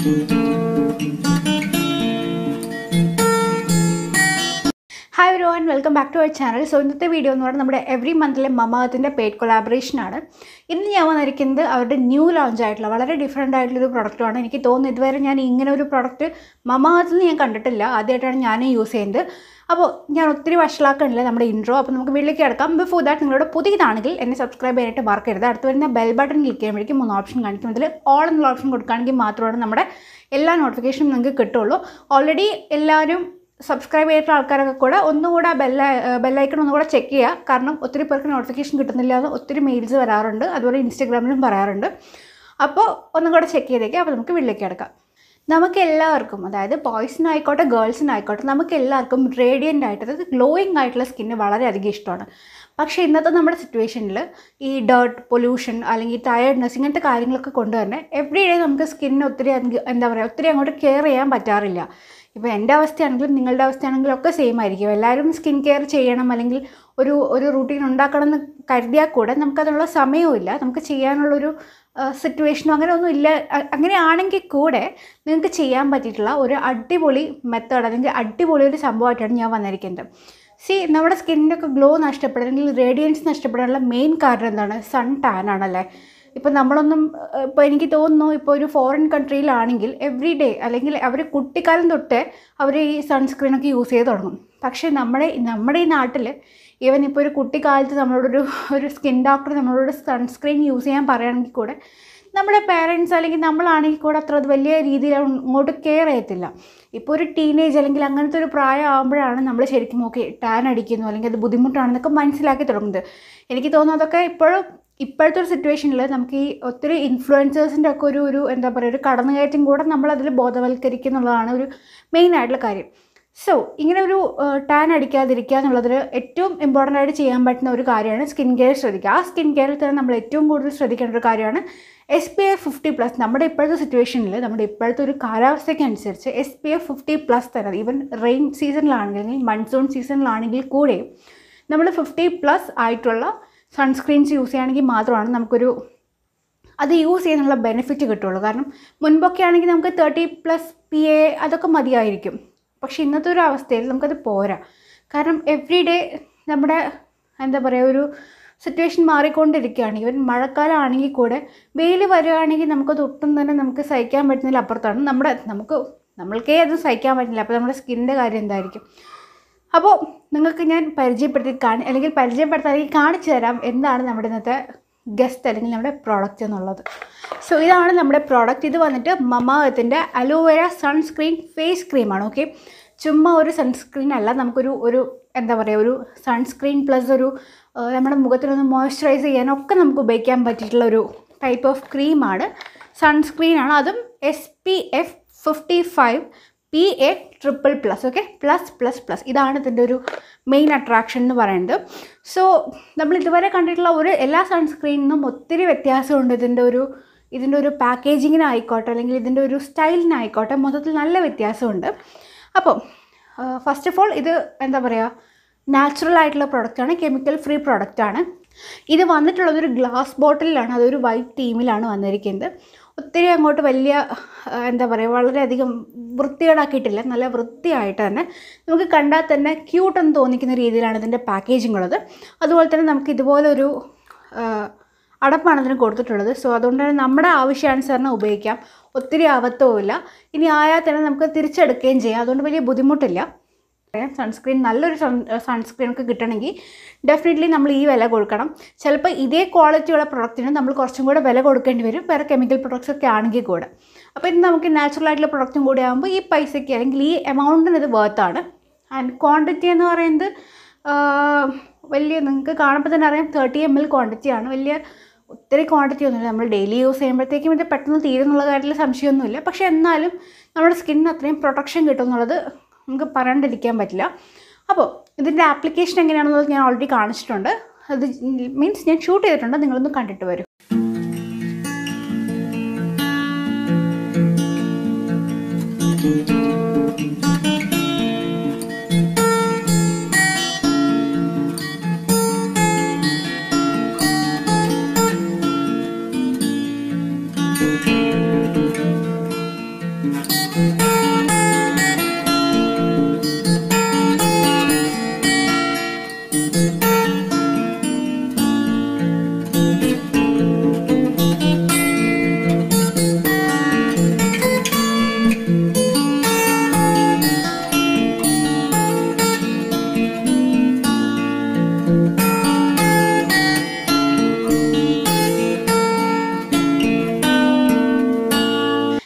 hi ഒരു one welcome back to our channel so ഇന്നത്തെ വീഡിയോ എന്ന് പറയുന്നത് നമ്മുടെ എവറി മന്തിലെ മമാകത്തിൻ്റെ പെയ്ഡ് കൊളാബറേഷൻ ആണ് ഇന്ന് ഞാൻ വന്നിരിക്കുന്നത് അവരുടെ ന്യൂ ലോഞ്ച് ആയിട്ടുള്ള വളരെ ഡിഫറെൻ്റ് ആയിട്ടുള്ളൊരു പ്രൊഡക്റ്റാണ് എനിക്ക് തോന്നുന്നു ഇതുവരെ ഞാൻ ഇങ്ങനെ ഒരു പ്രൊഡക്റ്റ് മമാകത്തിൽ നിന്ന് ഞാൻ കണ്ടിട്ടില്ല ആദ്യമായിട്ടാണ് ഞാൻ യൂസ് ചെയ്യുന്നത് അപ്പോൾ ഞാൻ ഒത്തിരി വഷളാക്കണില്ല നമ്മുടെ ഇൻട്രോ അപ്പോൾ നമുക്ക് വീട്ടിലേക്ക് കിടക്കാം ബിഫോർ ദാറ്റ് നിങ്ങളുടെ പുതിയതാണെങ്കിൽ എന്നെ സബ്സ്ക്രൈബ് ചെയ്യാനായിട്ട് മറക്കരുത് അടുത്ത് വരുന്ന ബെൽ ബട്ടൺ ക്ലിക്ക് ചെയ്യുമ്പോഴേക്കും മൂന്ന് ഓപ്ഷൻ കാണിക്കും അതിൽ ഓൾ എന്നുള്ള ഓപ്ഷൻ കൊടുക്കുകയാണെങ്കിൽ മാത്രമാണ് നമ്മുടെ എല്ലാ നോട്ടിഫിക്കേഷനും നിങ്ങൾക്ക് കിട്ടുള്ളൂ ഓൾറെഡി എല്ലാവരും സബ്സ്ക്രൈബ് ചെയ്തിട്ടുള്ള ആൾക്കാരൊക്കെ കൂടെ ഒന്നുകൂടെ ബെല്ല ബെല്ലൈക്കൺ ഒന്നുകൂടെ ചെക്ക് ചെയ്യുക കാരണം ഒത്തിരി പേർക്ക് നോട്ടിഫിക്കേഷൻ കിട്ടുന്നില്ല എന്ന് ഒത്തിരി മെയിൽസ് വരാറുണ്ട് അതുപോലെ ഇൻസ്റ്റഗ്രാമിലും പറയാറുണ്ട് അപ്പോൾ ഒന്നും കൂടെ ചെക്ക് ചെയ്തേക്കുക അപ്പോൾ നമുക്ക് വീട്ടിലേക്ക് കിടക്കാം നമുക്ക് എല്ലാവർക്കും അതായത് ബോയ്സിനായിക്കോട്ടെ ഗേൾസിനായിക്കോട്ടെ നമുക്ക് എല്ലാവർക്കും റേഡിയൻ്റ് ആയിട്ട് അതായത് ഗ്ലോയിങ് ആയിട്ടുള്ള സ്കിന്ന് വളരെയധികം ഇഷ്ടമാണ് പക്ഷേ ഇന്നത്തെ നമ്മുടെ സിറ്റുവേഷനിൽ ഈ ഡേർട്ട് പൊല്യൂഷൻ അല്ലെങ്കിൽ ടയർഡ്നെസ് ഇങ്ങനത്തെ കാര്യങ്ങളൊക്കെ കൊണ്ട് തന്നെ എവറി ഡേ നമുക്ക് സ്കിന്നിന് ഒത്തിരി അധികം- എന്താ പറയുക ഒത്തിരി അങ്ങോട്ട് കെയർ ചെയ്യാൻ പറ്റാറില്ല ഇപ്പോൾ എൻ്റെ അവസ്ഥയാണെങ്കിലും നിങ്ങളുടെ അവസ്ഥയാണെങ്കിലും ഒക്കെ സെയിം ആയിരിക്കും എല്ലാവരും സ്കിൻ കെയർ ചെയ്യണം അല്ലെങ്കിൽ ഒരു ഒരു റൂട്ടീൻ ഉണ്ടാക്കണം എന്ന് കരുതിയാൽ കൂടെ നമുക്കതിനുള്ള സമയവുമില്ല നമുക്ക് ചെയ്യാനുള്ളൊരു സിറ്റുവേഷനോ അങ്ങനെ ഒന്നും ഇല്ല അ- അങ്ങനെയാണെങ്കിൽ കൂടെ നിങ്ങൾക്ക് ചെയ്യാൻ പറ്റിയിട്ടുള്ള ഒരു അടിപൊളി മെത്തേഡ് അല്ലെങ്കിൽ അടിപൊളി ഒരു സംഭവമായിട്ടാണ് ഞാൻ വന്നിരിക്കുന്നത് സി നമ്മുടെ സ്കിന്നിനൊക്കെ ഗ്ലോ നഷ്ടപ്പെടുക അല്ലെങ്കിൽ റേഡിയൻസ് നഷ്ടപ്പെടാനുള്ള മെയിൻ കാരണം എന്താണ് സൺ ടാൻ ആണല്ലേ ഇപ്പോൾ നമ്മളൊന്നും ഇപ്പോൾ എനിക്ക് തോന്നുന്നു ഇപ്പോൾ ഒരു ഫോറിൻ കൺട്രിയിലാണെങ്കിൽ എവറി ഡേ അല്ലെങ്കിൽ അവർ കുട്ടിക്കാലം തൊട്ടേ അവർ ഈ സൺസ്ക്രീനൊക്കെ യൂസ് ചെയ്ത് തുടങ്ങും പക്ഷേ നമ്മുടെ നമ്മുടെ ഈ നാട്ടിൽ ഈവൻ ഇപ്പോൾ ഒരു കുട്ടിക്കാലത്ത് നമ്മളോടൊരു ഒരു സ്കിൻ ഡോക്ടർ നമ്മളോട് സൺസ്ക്രീൻ യൂസ് ചെയ്യാൻ പറയുകയാണെങ്കിൽ കൂടെ നമ്മുടെ പേരൻസ് അല്ലെങ്കിൽ നമ്മളാണെങ്കിൽ കൂടെ അത്ര അത് വലിയ രീതിയിൽ ഇങ്ങോട്ട് കെയർ ചെയ്യത്തില്ല ഇപ്പോൾ ഒരു ടീനേജ് അല്ലെങ്കിൽ അങ്ങനത്തെ ഒരു പ്രായം ആകുമ്പോഴാണ് നമ്മൾ ശരിക്കും ഓക്കെ ടാൻ അടിക്കുന്നു അല്ലെങ്കിൽ അത് ബുദ്ധിമുട്ടാണെന്നൊക്കെ മനസ്സിലാക്കി തുടങ്ങുന്നത് എനിക്ക് തോന്നുന്നു അതൊക്കെ ഇപ്പോഴും ഇപ്പോഴത്തെ ഒരു സിറ്റുവേഷനിൽ നമുക്ക് ഈ ഒത്തിരി ഇൻഫ്ലുവൻസേഴ്സിൻ്റെ ഒക്കെ ഒരു ഒരു എന്താ പറയുക ഒരു കടന്നുകയറ്റം കൂടെ നമ്മളതിൽ ബോധവൽക്കരിക്കുന്നുള്ളതാണ് ഒരു മെയിൻ ആയിട്ടുള്ള കാര്യം സോ ഇങ്ങനെ ഒരു ടാൻ അടിക്കാതിരിക്കുക എന്നുള്ളതിൽ ഏറ്റവും ഇമ്പോർട്ടൻ്റ് ആയിട്ട് ചെയ്യാൻ പറ്റുന്ന ഒരു കാര്യമാണ് സ്കിൻ കെയർ ശ്രദ്ധിക്കുക ആ സ്കിൻ കെയറിൽ തന്നെ നമ്മൾ ഏറ്റവും കൂടുതൽ ശ്രദ്ധിക്കേണ്ട ഒരു കാര്യമാണ് S P F fifty plus നമ്മുടെ ഇപ്പോഴത്തെ സിറ്റുവേഷനിൽ നമ്മുടെ ഇപ്പോഴത്തെ ഒരു കാലാവസ്ഥയ്ക്ക് അനുസരിച്ച് S P F fifty plus തന്നെ ഈവൻ റെയിൻ സീസണിലാണെങ്കിൽ അല്ലെങ്കിൽ മൺസൂൺ സീസണിലാണെങ്കിൽ കൂടെയും നമ്മൾ ഫിഫ്റ്റി പ്ലസ് ആയിട്ടുള്ള സൺസ്ക്രീൻസ് യൂസ് ചെയ്യുകയാണെങ്കിൽ മാത്രമാണ് നമുക്കൊരു അത് യൂസ് ചെയ്യാനുള്ള ബെനിഫിറ്റ് കിട്ടുള്ളൂ കാരണം മുൻപൊക്കെ ആണെങ്കിൽ നമുക്ക് തേർട്ടി പ്ലസ് പി എ അതൊക്കെ മതിയായിരിക്കും പക്ഷേ ഇന്നത്തെ ഒരു അവസ്ഥയിൽ നമുക്കത് പോരാ കാരണം എവ്രി ഡേ നമ്മുടെ എന്താ പറയുക ഒരു സിറ്റുവേഷൻ മാറിക്കൊണ്ടിരിക്കുകയാണ് ഈവൻ മഴക്കാലം ആണെങ്കിൽ കൂടെ വെയിൽ വരികയാണെങ്കിൽ നമുക്കത് ഒട്ടും തന്നെ നമുക്ക് സഹിക്കാൻ പറ്റുന്നതിൽ അപ്പുറത്താണ് നമ്മുടെ നമുക്ക് നമ്മൾക്കേ അത് സഹിക്കാൻ പറ്റില്ല അപ്പോൾ നമ്മുടെ സ്കിന്നിൻ്റെ കാര്യം എന്തായിരിക്കും അപ്പോൾ നിങ്ങൾക്ക് ഞാൻ പരിചയപ്പെടുത്തി കാണി അല്ലെങ്കിൽ പരിചയപ്പെടുത്താൻ അല്ലെങ്കിൽ കാണിച്ചു തരാം എന്താണ് നമ്മുടെ ഇന്നത്തെ ഗസ്റ്റ് അല്ലെങ്കിൽ നമ്മുടെ പ്രോഡക്റ്റ് എന്നുള്ളത് സോ ഇതാണ് നമ്മുടെ പ്രോഡക്റ്റ് ഇത് വന്നിട്ട് മമാഅത്തിൻ്റെ അലോവേര സൺസ്ക്രീൻ ഫേസ് ക്രീമാണ് ഓക്കെ ചുമ്മാ ഒരു സൺസ്ക്രീൻ അല്ല നമുക്കൊരു ഒരു എന്താ പറയുക ഒരു സൺസ്ക്രീൻ പ്ലസ് ഒരു ആ, നമ്മുടെ മുഖത്തിനൊന്ന് മോയ്സ്ചറൈസ് ചെയ്യാനൊക്കെ നമുക്ക് ഉപയോഗിക്കാൻ പറ്റിയിട്ടുള്ള ഒരു ടൈപ്പ് ഓഫ് ക്രീമാണ് സൺസ്ക്രീനാണ് അതും S P F fifty five P A triple plus okay plus plus plus ഇതാണ് ഇതിൻ്റെ ഒരു മെയിൻ അട്രാക്ഷൻ എന്ന് പറയുന്നത് സോ നമ്മൾ ഇതുവരെ കണ്ടിട്ടുള്ള ഒരു എല്ലാ സൺസ്ക്രീനിനും ഒത്തിരി വ്യത്യാസമുണ്ട് ഇതിൻ്റെ ഒരു ഇതിൻ്റെ ഒരു പാക്കേജിങ്ങിനായിക്കോട്ടെ അല്ലെങ്കിൽ ഇതിൻ്റെ ഒരു സ്റ്റൈലിനായിക്കോട്ടെ മൊത്തത്തിൽ നല്ല വ്യത്യാസമുണ്ട് അപ്പോൾ ഫസ്റ്റ് ഓഫ് ഓൾ ഇത് എന്താ പറയുക നാച്ചുറൽ ആയിട്ടുള്ള പ്രൊഡക്റ്റാണ് കെമിക്കൽ ഫ്രീ പ്രൊഡക്റ്റാണ് ഇത് വന്നിട്ടുള്ളത് ഒരു ഗ്ലാസ് ബോട്ടിലാണ് അതൊരു വൈറ്റ് തീമിലാണ് വന്നിരിക്കുന്നത് ഒത്തിരി അങ്ങോട്ട് വലിയ ആ, എന്താ പറയുക വളരെയധികം വൃത്തികേടാക്കിയിട്ടില്ല നല്ല വൃത്തിയായിട്ട് തന്നെ നമുക്ക് കണ്ടാൽ തന്നെ ക്യൂട്ട് എന്ന് തോന്നിക്കുന്ന രീതിയിലാണ് ഇതിൻ്റെ പാക്കേജിംഗ് ഉള്ളത് അതുപോലെ തന്നെ നമുക്ക് ഇതുപോലെ ഒരു ആ, അടപ്പാണ് ഇതിന് കൊടുത്തിട്ടുള്ളത് സോ അതുകൊണ്ട് തന്നെ നമ്മുടെ ആവശ്യാനുസരണം ഉപയോഗിക്കാം ഒത്തിരി ആവത്തവുമില്ല ഇനി ആയാൽ തന്നെ നമുക്ക് തിരിച്ചെടുക്കുകയും ചെയ്യാം അതുകൊണ്ട് വലിയ ബുദ്ധിമുട്ടില്ല സൺസ്ക്രീൻ നല്ലൊരു സൺ സൺസ്ക്രീൻ ഒക്കെ കിട്ടണമെങ്കിൽ ഡെഫിനറ്റ്ലി നമ്മൾ ഈ വില കൊടുക്കണം ചിലപ്പോൾ ഇതേ ക്വാളിറ്റിയുള്ള പ്രൊഡക്റ്റിന് നമ്മൾ കുറച്ചും കൂടെ വില കൊടുക്കേണ്ടി വരും വേറെ കെമിക്കൽ പ്രൊഡക്ട്സ് ഒക്കെ ആണെങ്കിൽ കൂടെ അപ്പോൾ ഇത് നമുക്ക് നാച്ചുറൽ ആയിട്ടുള്ള പ്രൊഡക്റ്റും കൂടി ആകുമ്പോൾ ഈ പൈസയ്ക്ക് അല്ലെങ്കിൽ ഈ എമൗണ്ടിന് ഇത് വേർത്താണ് ആൻഡ് ക്വാണ്ടിറ്റി എന്ന് പറയുന്നത് ആഹ്, വലിയ നിങ്ങൾക്ക് കാണുമ്പോൾ തന്നെ അറിയാം തേർട്ടി എം എൽ ക്വാണ്ടിറ്റിയാണ് വലിയ ഒത്തിരി ക്വാണ്ടിറ്റി ഒന്നുമില്ല നമ്മൾ ഡെയിലി യൂസ് ചെയ്യുമ്പോഴത്തേക്കും ഇത് പെട്ടെന്ന് തീരുന്നുള്ള കാര്യത്തിൽ സംശയമൊന്നുമില്ല പക്ഷേ എന്നാലും നമ്മുടെ സ്കിന്നിന് അത്രയും പ്രൊട്ടക്ഷൻ കിട്ടും എന്നുള്ളത് നമുക്ക് പറയാണ്ടിരിക്കാൻ പറ്റില്ല അപ്പോൾ ഇതിൻ്റെ ആപ്ലിക്കേഷൻ എങ്ങനെയാണെന്നുള്ളത് ഞാൻ ഓൾറെഡി കാണിച്ചിട്ടുണ്ട് അത് മീൻസ് ഞാൻ ഷൂട്ട് ചെയ്തിട്ടുണ്ട് നിങ്ങളൊന്ന് കണ്ടിട്ട് വരും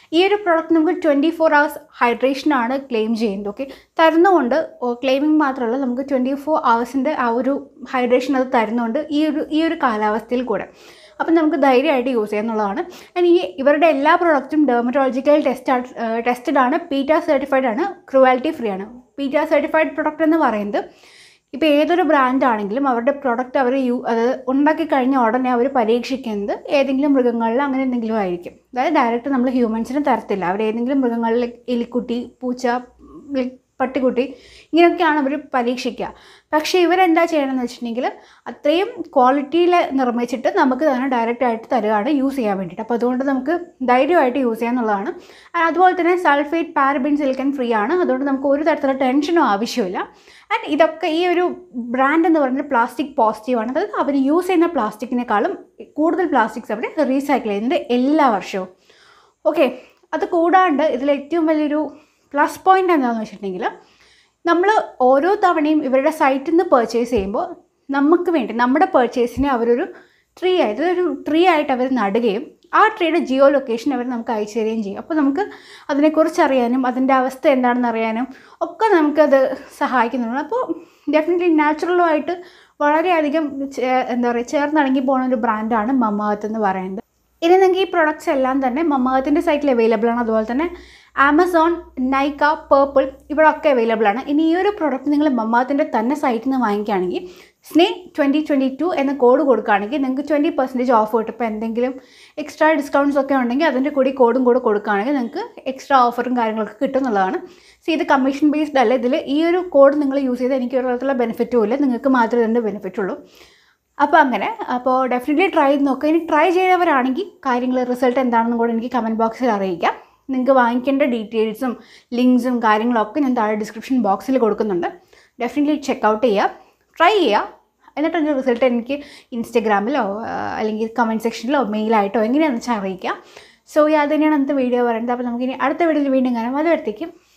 ഈ ഒരു പ്രോഡക്റ്റ് നമുക്ക് ട്വൻറ്റി ഫോർ അവേഴ്സ് ഹൈഡ്രേഷനാണ് ക്ലെയിം ചെയ്യുന്നത് ഓക്കെ തരുന്നതുകൊണ്ട് ക്ലെയിമിങ് മാത്രമല്ല നമുക്ക് ട്വൻറ്റി ഫോർ അവേഴ്സിൻ്റെ ആ ഒരു ഹൈഡ്രേഷൻ അത് തരുന്നുണ്ട് ഈ ഒരു ഈ ഒരു കാലാവസ്ഥയിൽ കൂടെ അപ്പം നമുക്ക് ധൈര്യമായിട്ട് യൂസ് ചെയ്യാന്നുള്ളതാണ് ആൻഡ് ഈ ഇവരുടെ എല്ലാ പ്രോഡക്റ്റും ഡെർമറ്റോളജിക്കൽ ടെസ്റ്റ് ടെസ്റ്റഡ് ആണ് പീറ്റ സർട്ടിഫൈഡ് ആണ് ക്രുവാലിറ്റി ഫ്രീ ആണ് പീറ്റ സർട്ടിഫൈഡ് പ്രൊഡക്റ്റ് എന്ന് പറയുന്നത് ഇപ്പോൾ ഏതൊരു ബ്രാൻഡ് ആണെങ്കിലും അവരുടെ പ്രൊഡക്റ്റ് അവർ യൂ അത് ഉണ്ടാക്കി കഴിഞ്ഞ ഉടനെ അവർ പരീക്ഷിക്കുന്നത് ഏതെങ്കിലും മൃഗങ്ങളിൽ അങ്ങനെ എന്തെങ്കിലും ആയിരിക്കും അതായത് ഡയറക്റ്റ് നമ്മൾ ഹ്യൂമൻസിന് തരത്തില്ല അവർ ഏതെങ്കിലും മൃഗങ്ങളിൽ എലിക്കുട്ടി പൂച്ച like പട്ടിക്കുട്ടി ഇങ്ങനെയൊക്കെയാണ് അവർ പരീക്ഷിക്കുക പക്ഷേ ഇവരെന്താ ചെയ്യണമെന്ന് വെച്ചിട്ടുണ്ടെങ്കിൽ അത്രയും ക്വാളിറ്റിയിൽ നിർമ്മിച്ചിട്ട് നമുക്ക് തന്നെ ഡയറക്റ്റ് ആയിട്ട് തരുകയാണ് യൂസ് ചെയ്യാൻ വേണ്ടിയിട്ട് അപ്പോൾ അതുകൊണ്ട് നമുക്ക് ധൈര്യമായിട്ട് യൂസ് ചെയ്യാന്നുള്ളതാണ് അതുപോലെ തന്നെ സൾഫേറ്റ് പാരബിൻ സിലിക്കൺ ഫ്രീ ആണ് അതുകൊണ്ട് നമുക്ക് ഒരു തരത്തിലുള്ള ടെൻഷനും ആവശ്യമില്ല ആൻഡ് ഇതൊക്കെ ഈ ഒരു ബ്രാൻഡ് എന്ന് പറയുന്നത് പ്ലാസ്റ്റിക് പോസിറ്റീവാണ് അതായത് അവർ യൂസ് ചെയ്യുന്ന പ്ലാസ്റ്റിക്കിനേക്കാളും കൂടുതൽ പ്ലാസ്റ്റിക്സ് അവർ റീസൈക്കിൾ ചെയ്യുന്നുണ്ട് എല്ലാ വർഷവും ഓക്കെ അത് കൂടാണ്ട് ഇതിൽ ഏറ്റവും വലിയൊരു പ്ലസ് പോയിൻ്റ് എന്താണെന്ന് വെച്ചിട്ടുണ്ടെങ്കിൽ നമ്മൾ ഓരോ തവണയും ഇവരുടെ സൈറ്റിൽ നിന്ന് പർച്ചേസ് ചെയ്യുമ്പോൾ നമുക്ക് വേണ്ടി നമ്മുടെ പർച്ചേസിനെ അവരൊരു ട്രീ ആയിട്ട് ഒരു ട്രീ ആയിട്ട് അവർ നടുകയും ആ ട്രീയുടെ ജിയോ ലൊക്കേഷൻ അവർ നമുക്ക് അയച്ചു തരികയും ചെയ്യും അപ്പോൾ നമുക്ക് അതിനെക്കുറിച്ച് അറിയാനും അതിൻ്റെ അവസ്ഥ എന്താണെന്ന് അറിയാനും ഒക്കെ നമുക്കത് സഹായിക്കുന്നുണ്ട് അപ്പോൾ ഡെഫിനറ്റ്ലി നാച്ചുറലുമായിട്ട് വളരെയധികം ചേ- എന്താ പറയുക ചേർന്നിണങ്ങി പോകുന്ന ഒരു ബ്രാൻഡാണ് മമാത്ത് എന്ന് പറയുന്നത് ഇനി നിങ്ങൾക്ക് ഈ പ്രൊഡക്ട്സ് എല്ലാം തന്നെ മമാത്തിൻ്റെ സൈറ്റിൽ അവൈലബിൾ ആണ് അതുപോലെ തന്നെ ആമസോൺ നൈക്ക പേർപ്പിൾ ഇവിടെ ഒക്കെ അവൈലബിൾ ആണ് ഇനി ഈ ഒരു പ്രൊഡക്റ്റ് നിങ്ങൾ മമാത്തിൻ്റെ തന്നെ സൈറ്റിൽ നിന്ന് വാങ്ങിക്കുകയാണെങ്കിൽ സ്നേ ട്വൻറ്റി ട്വൻറ്റി ടു എന്ന കോഡ് കൊടുക്കുകയാണെങ്കിൽ നിങ്ങൾക്ക് ട്വൻറ്റി പെർസെൻറ്റേജ് ഓഫ് കിട്ടും ഇപ്പോൾ എന്തെങ്കിലും എക്സ്ട്രാ ഡിസ്കൗണ്ട്സ് ഒക്കെ ഉണ്ടെങ്കിൽ അതിൻ്റെ കൂടി കോഡും കൂടെ കൊടുക്കുകയാണെങ്കിൽ നിങ്ങൾക്ക് എക്സ്ട്രാ ഓഫറും കാര്യങ്ങളൊക്കെ കിട്ടും എന്നുള്ളതാണ് സോ ഇത് കമ്മീഷൻ ബേസ്ഡ് അല്ല ഇതിൽ ഈ ഒരു കോഡ് നിങ്ങൾ യൂസ് ചെയ്ത് എനിക്ക് ഒരു തരത്തിലുള്ള ബെനിഫിറ്റും ഇല്ല നിങ്ങൾക്ക് മാത്രമേ ഇതിൻ്റെ ബെനിഫിറ്റ് ഉള്ളൂ അപ്പോൾ അങ്ങനെ അപ്പോൾ ഡെഫിനറ്റ്ലി ട്രൈ ചെയ്ത് നോക്കുക ഇനി ട്രൈ ചെയ്തവരാണെങ്കിൽ കാര്യങ്ങൾ റിസൾട്ട് എന്താണെന്നും കൂടെ എനിക്ക് കമൻറ്റ് ബോക്സിൽ അറിയിക്കാം നിങ്ങൾക്ക് വാങ്ങിക്കേണ്ട ഡീറ്റെയിൽസും ലിങ്ക്സും കാര്യങ്ങളൊക്കെ ഞാൻ താഴെ ഡിസ്ക്രിപ്ഷൻ ബോക്സിൽ കൊടുക്കുന്നുണ്ട് ഡെഫിനറ്റ്ലി ചെക്കൗട്ട് ചെയ്യുക ട്രൈ ചെയ്യുക എന്നിട്ട് അതിൻ്റെ റിസൾട്ട് എനിക്ക് ഇൻസ്റ്റഗ്രാമിലോ ആ, അല്ലെങ്കിൽ കമൻറ്റ് സെക്ഷനിലോ മെയിലായിട്ടോ എങ്ങനെയാണെന്ന് വെച്ചാൽ അറിയിക്കാം സോ അത് തന്നെയാണ് അന്നത്തെ വീഡിയോ പറയുന്നത് അപ്പോൾ നമുക്കിനി അടുത്ത വീഡിയോയിൽ വീണ്ടും കാണാം അതുവരത്തേക്കും